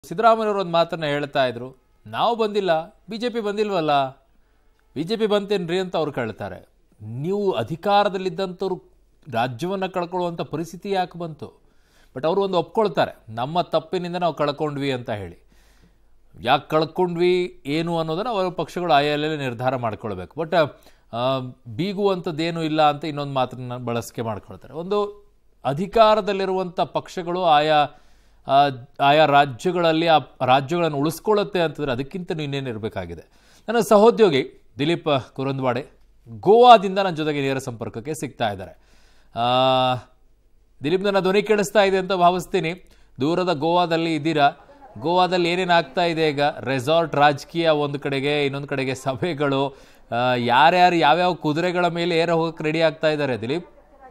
ಸಿದ್ದರಾಮಯ್ಯವರು ಒಂದು ಮಾತನ್ನ ಹೇಳ್ತಾ ಇದ್ರು ನಾವು ಬಂದಿಲ್ಲ ಬಿ ಜೆ ಪಿ ಬಂದಿಲ್ವಲ್ಲ ಬಿ ಜೆ ಪಿ ಬಂತೇನ್ರಿ ಅಂತ ಅವ್ರು ಕೇಳ್ತಾರೆ ನೀವು ಅಧಿಕಾರದಲ್ಲಿದ್ದಂಥವ್ರು ರಾಜ್ಯವನ್ನು ಕಳ್ಕೊಳ್ಳುವಂಥ ಪರಿಸ್ಥಿತಿ ಯಾಕೆ ಬಂತು ಬಟ್ ಅವರು ಒಂದು ಒಪ್ಕೊಳ್ತಾರೆ ನಮ್ಮ ತಪ್ಪಿನಿಂದ ನಾವು ಕಳ್ಕೊಂಡ್ವಿ ಅಂತ ಹೇಳಿ ಯಾಕೆ ಕಳ್ಕೊಂಡ್ವಿ ಏನು ಅನ್ನೋದನ್ನು ಅವರ ಪಕ್ಷಗಳು ಆಯಾಲೇ ನಿರ್ಧಾರ ಮಾಡ್ಕೊಳ್ಬೇಕು ಬಟ್ ಬೀಗುವಂಥದ್ದೇನು ಇಲ್ಲ ಅಂತ ಇನ್ನೊಂದು ಮಾತನ್ನ ಬಳಸಿಕೆ ಮಾಡ್ಕೊಳ್ತಾರೆ ಒಂದು ಅಧಿಕಾರದಲ್ಲಿರುವಂಥ ಪಕ್ಷಗಳು ಆಯಾ ಆ, ಆಯಾ ರಾಜ್ಯಗಳಲ್ಲಿ ಆ ರಾಜ್ಯಗಳನ್ನು ಉಳಿಸ್ಕೊಳ್ಳುತ್ತೆ ಅಂತಂದರೆ ಅದಕ್ಕಿಂತ ಇನ್ನೇನು ಇರಬೇಕಾಗಿದೆ ನನ್ನ ಸಹೋದ್ಯೋಗಿ ದಿಲೀಪ್ ಕುರಂದ್ವಾಡೆ ಗೋವಾದಿಂದ ನನ್ನ ಜೊತೆಗೆ ನೇರ ಸಂಪರ್ಕಕ್ಕೆ ಸಿಗ್ತಾ ಇದ್ದಾರೆ ಆ, ದಿಲೀಪ್ ನನ್ನ ಧ್ವನಿ ಕೇಳಿಸ್ತಾ ಇದೆ ಅಂತ ಭಾವಿಸ್ತೀನಿ ದೂರದ ಗೋವಾದಲ್ಲಿ ಇದ್ದೀರಾ ಗೋವಾದಲ್ಲಿ ಏನೇನು ಆಗ್ತಾ ಇದೆ ಈಗ ರೆಸಾರ್ಟ್ ರಾಜಕೀಯ ಒಂದು ಕಡೆಗೆ ಇನ್ನೊಂದು ಕಡೆಗೆ ಸಭೆಗಳು ಆ, ಯಾರ್ಯಾರು ಯಾವ್ಯಾವ ಕುದುರೆಗಳ ಮೇಲೆ ಏರ ಹೋಗಕ್ಕೆ ರೆಡಿ ಆಗ್ತಾ ಇದ್ದಾರೆ ದಿಲೀಪ್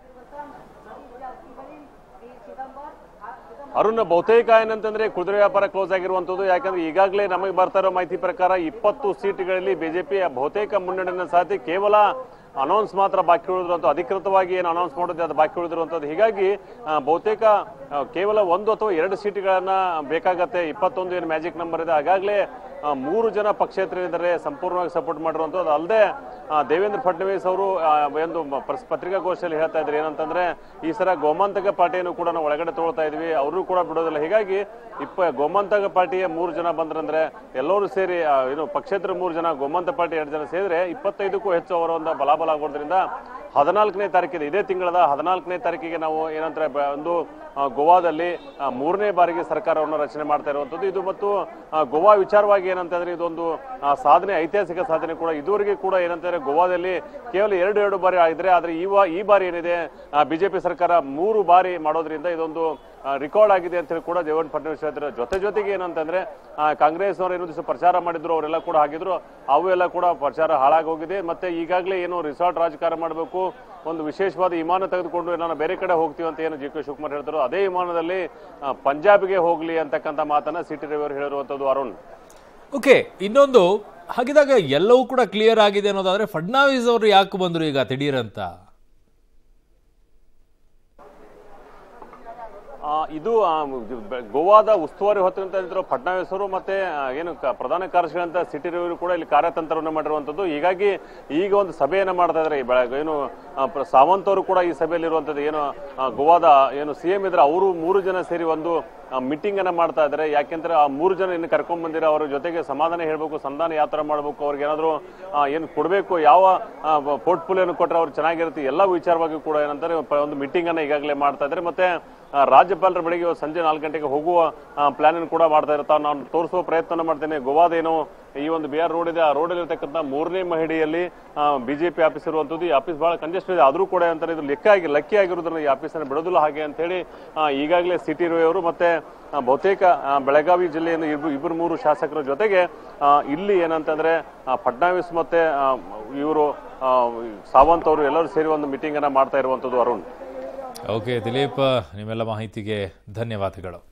ಅರುಣ್ ಬಹುತೇಕ ಏನಂತಂದ್ರೆ ಕುದುರೆ ವ್ಯಾಪಾರ ಕ್ಲೋಸ್ ಆಗಿರುವಂತದ್ದು ಯಾಕಂದ್ರೆ ಈಗಾಗಲೇ ನಮಗೆ ಬರ್ತಾ ಇರೋ ಮಾಹಿತಿ ಪ್ರಕಾರ ಇಪ್ಪತ್ತು ಸೀಟ್ಗಳಲ್ಲಿ ಬಿಜೆಪಿ ಬಹುತೇಕ ಮುನ್ನಡೆಯನ್ನು ಸಾಧಿ ಕೇವಲ ಅನೌನ್ಸ್ ಮಾತ್ರ ಬಾಕಿ ಉಳಿದಿರುವಂತ ಅಧಿಕೃತವಾಗಿ ಏನು ಅನೌನ್ಸ್ ಮಾಡೋದು ಅದು ಬಾಕಿ ಉಳಿದಿರುವಂತದ್ದು ಹೀಗಾಗಿ ಆ, ಬಹುತೇಕ ಆ, ಕೇವಲ ಒಂದು ಅಥವಾ ಎರಡು ಸೀಟ್ಗಳನ್ನ ಬೇಕಾಗತ್ತೆ ಇಪ್ಪತ್ತೊಂದು ಏನು ಮ್ಯಾಜಿಕ್ ನಂಬರ್ ಇದೆ ಹಾಗಾಗಲೇ ಆ, ಮೂರು ಜನ ಪಕ್ಷೇತರಿದ್ದಾರೆ ಸಂಪೂರ್ಣವಾಗಿ ಸಪೋರ್ಟ್ ಮಾಡಿರುವಂಥದ್ದು ಅಲ್ಲದೆ ದೇವೇಂದ್ರ ಫಡ್ನವೀಸ್ ಅವರು ಆ, ಒಂದು ಮ- ಪ್ರೆಸ್ ಪತ್ರಿಕಾಗೋಷ್ಠಿಯಲ್ಲಿ ಹೇಳ್ತಾ ಇದ್ರು ಏನಂತಂದ್ರೆ ಈ ಸಲ ಗೋಮಾಂತಕ ಪಾರ್ಟಿಯನ್ನು ಕೂಡ ನಾವು ಒಳಗಡೆ ತಗೊಳ್ತಾ ಇದ್ವಿ ಅವರು ಕೂಡ ಬಿಡೋದಿಲ್ಲ ಹೀಗಾಗಿ ಇಪ್ಪ ಗೋಮಾಂತಕ ಪಾರ್ಟಿಯ ಮೂರು ಜನ ಬಂದ್ರಂದ್ರೆ ಎಲ್ಲರೂ ಸೇರಿ ಆ, ಏನು ಪಕ್ಷೇತರ ಮೂರು ಜನ ಗೋಮಾಂತ ಪಾರ್ಟಿ ಎರಡು ಜನ ಸೇರಿದ್ರೆ ಇಪ್ಪತ್ತೈದಕ್ಕೂ ಹೆಚ್ಚು ಅವರ ಒಂದು ಬಲಾಬಲ ಆಗೋದ್ರಿಂದ ಹದಿನಾಲ್ಕನೇ ತಾರೀಕಿದೆ ಇದೇ ತಿಂಗಳದ ಹದಿನಾಲ್ಕನೇ ತಾರೀಕಿಗೆ ನಾವು ಏನಂತಾರೆ ಬ- ಒಂದು ಆ, ಗೋವಾದಲ್ಲಿ ಆ, ಮೂರನೇ ಬಾರಿಗೆ ಸರ್ಕಾರವನ್ನು ರಚನೆ ಮಾಡ್ತಾ ಇರುವಂಥದ್ದು ಇದು ಮತ್ತು ಆ, ಗೋವಾ ವಿಚಾರವಾಗಿ ಏನಂತಂದ್ರೆ ಇದೊಂದು ಆ, ಸಾಧನೆ ಐತಿಹಾಸಿಕ ಸಾಧನೆ ಕೂಡ ಇದುವರೆಗೆ ಕೂಡ ಏನಂತಂದ್ರೆ ಗೋವಾದಲ್ಲಿ ಕೇವಲ ಎರಡು ಎರಡು ಬಾರಿ ಆಗಿದ್ರೆ ಆದ್ರೆ ಈ ವಾ- ಈ ಬಾರಿ ಏನಿದೆ ಬಿಜೆಪಿ ಸರ್ಕಾರ ಮೂರು ಬಾರಿ ಮಾಡೋದ್ರಿಂದ ಇದೊಂದು ರೆಕಾರ್ಡ್ ಆಗಿದೆ ಅಂತ ಹೇಳಿ ಕೂಡ ದೇವೇಂದ್ರ ಫಡ್ನವೀಸ್ ಹೇಳ್ತಾರೆ ಜೊತೆ ಜೊತೆಗೆ ಏನಂತಂದ್ರೆ ಆ, ಕಾಂಗ್ರೆಸ್ ಅವರು ಏನು ದಿವಸ ಪ್ರಚಾರ ಮಾಡಿದ್ರು ಅವರೆಲ್ಲ ಕೂಡ ಹಾಕಿದ್ರು ಅವು ಎಲ್ಲ ಕೂಡ ಪ್ರಚಾರ ಹಾಳಾಗಿ ಹೋಗಿದೆ ಮತ್ತೆ ಈಗಾಗಲೇ ಏನು ರಿಸಾರ್ಟ್ ರಾಜಕಾರಣ ಮಾಡಬೇಕು ಒಂದು ವಿಶೇಷವಾದ ವಿಮಾನ ತೆಗೆದುಕೊಂಡು ನಾನು ಬೇರೆ ಕಡೆ ಹೋಗ್ತೀವಿ ಅಂತ ಏನು ಜಿ ಕೆ ಶಿವಕುಮಾರ್ ಹೇಳ್ತಾರೋ ಅದೇ ವಿಮಾನದಲ್ಲಿ ಆ, ಪಂಜಾಬ್ಗೆ ಹೋಗ್ಲಿ ಅಂತಕ್ಕಂಥ ಮಾತನ್ನ ಸಿ ಟಿ ರವಿ ಅವರು ಹೇಳಿರುವಂತದ್ದು ಅರುಣ್ ಓಕೆ ಇನ್ನೊಂದು ಹಾಗಿದಾಗ ಎಲ್ಲವೂ ಕೂಡ ಕ್ಲಿಯರ್ ಆಗಿದೆ ಅನ್ನೋದಾದ್ರೆ ಫಡ್ನಾವಿಸ್ ಅವರು ಯಾಕೆ ಬಂದರು ಈಗ ದಿಢೀರಂತ ಆ, ಇದು ಆ, ಬ- ಗೋವಾದ ಉಸ್ತುವಾರಿ ಹೊತ್ತಿನಂತ ಫಡ್ನವೀಸ್ ಅವರು ಮತ್ತೆ ಆ, ಏನು ಕ- ಪ್ರಧಾನ ಕಾರ್ಯದರ್ಶಿಗಳಂತ ಸಿಟಿ ರವಿ ಕೂಡ ಇಲ್ಲಿ ಕಾರ್ಯತಂತ್ರವನ್ನು ಮಾಡಿರುವಂತದ್ದು ಹೀಗಾಗಿ ಈಗ ಒಂದು ಸಭೆಯನ್ನ ಮಾಡ್ತಾ ಇದ್ದಾರೆ ಈ ಬೆಳಗ್ಗೆ ಏನು ಆ, ಪ್ರ- ಸಾವಂತ್ ಅವರು ಕೂಡ ಈ ಸಭೆಯಲ್ಲಿ ಇರುವಂತದ್ದು ಏನು ಆ, ಗೋವಾದ ಏನು ಸಿಎಂ ಇದ್ರೆ ಅವರು ಮೂರು ಜನ ಸೇರಿ ಒಂದು ಮೀಟಿಂಗ್ ಅನ್ನ ಮಾಡ್ತಾ ಇದ್ದಾರೆ ಯಾಕೆಂದ್ರೆ ಆ ಮೂರು ಜನ ಇನ್ನು ಕರ್ಕೊಂಡ್ ಬಂದಿರೋ ಅವ್ರ ಜೊತೆಗೆ ಸಮಾಧಾನ ಹೇಳ್ಬೇಕು ಸಂಧಾನ ಯಾವ ತರ ಮಾಡ್ಬೇಕು ಅವ್ರಿಗೆ ಏನಾದ್ರು ಆ, ಏನು ಕೊಡಬೇಕು ಯಾವ ಪೋರ್ಟ್ಫೋಲಿಯೋನು ಕೊಟ್ಟರೆ ಅವ್ರು ಚೆನ್ನಾಗಿರುತ್ತೆ ಎಲ್ಲ ವಿಚಾರವಾಗಿ ಕೂಡ ಏನಂತಾರೆ ಪ- ಒಂದು ಮೀಟಿಂಗ್ ಅನ್ನ ಈಗಾಗಲೇ ಮಾಡ್ತಾ ಇದ್ದಾರೆ ಮತ್ತೆ ಆ, ರಾಜ್ಯಪಾಲರ ಬೆಳಿಗ್ಗೆ ಇವತ್ತು ಸಂಜೆ ನಾಲ್ಕು ಗಂಟೆಗೆ ಹೋಗುವ ಪ್ಲಾನ್ ಅನ್ನು ಕೂಡ ಮಾಡ್ತಾ ಇರ್ತಾರೆ ನಾನು ತೋರಿಸುವ ಪ್ರಯತ್ನ ಮಾಡ್ತೇನೆ ಗೋವಾದೇನು ಈ ಒಂದು ಬಿ ಆರ್ ರೋಡ್ ಇದೆ ಆ ರೋಡ್ ಇರತಕ್ಕಂಥ ಮೂರನೇ ಮಹಡಿಯಲ್ಲಿ ಬಿಜೆಪಿ ಆಫೀಸ್ ಇರುವಂತದ್ದು ಈ ಆಫೀಸ್ ಬಹಳ ಕಂಜೆಸ್ಟ್ ಇದೆ ಆದ್ರೂ ಕೂಡ ಅಂತಾರೆ ಇದು ಲೆಕ್ಕ ಆಗಿ ಲಕ್ಕಿ ಆಗಿರೋದ್ರಿಂದ ಈ ಆಫೀಸ್ ಅನ್ನು ಬಿಡೋದಿಲ್ಲ ಹಾಗೆ ಅಂತ ಹೇಳಿ ಆ, ಈಗಾಗಲೇ ಸಿಟಿ ಅವರು ಮತ್ತೆ ಆ, ಬಹುತೇಕ ಆ, ಬೆಳಗಾವಿ ಜಿಲ್ಲೆಯಿಂದ ಇಬ್ರು ಇಬ್ಬರು ಮೂರು ಶಾಸಕರ ಜೊತೆಗೆ ಆ, ಇಲ್ಲಿ ಏನಂತಂದ್ರೆ ಆ, ಫಡ್ನವೀಸ್ ಮತ್ತೆ ಇವರು ಸಾವಂತ್ ಅವರು ಎಲ್ಲರೂ ಸೇರಿ ಒಂದು ಮೀಟಿಂಗ್ ಅನ್ನ ಮಾಡ್ತಾ ಇರುವಂತದ್ದು ಅರುಣ್ ಓಕೆ ದಿಲೀಪ್ ನಿಮ್ಮೆಲ್ಲ ಮಾಹಿತಿಗೆ ಧನ್ಯವಾದಗಳು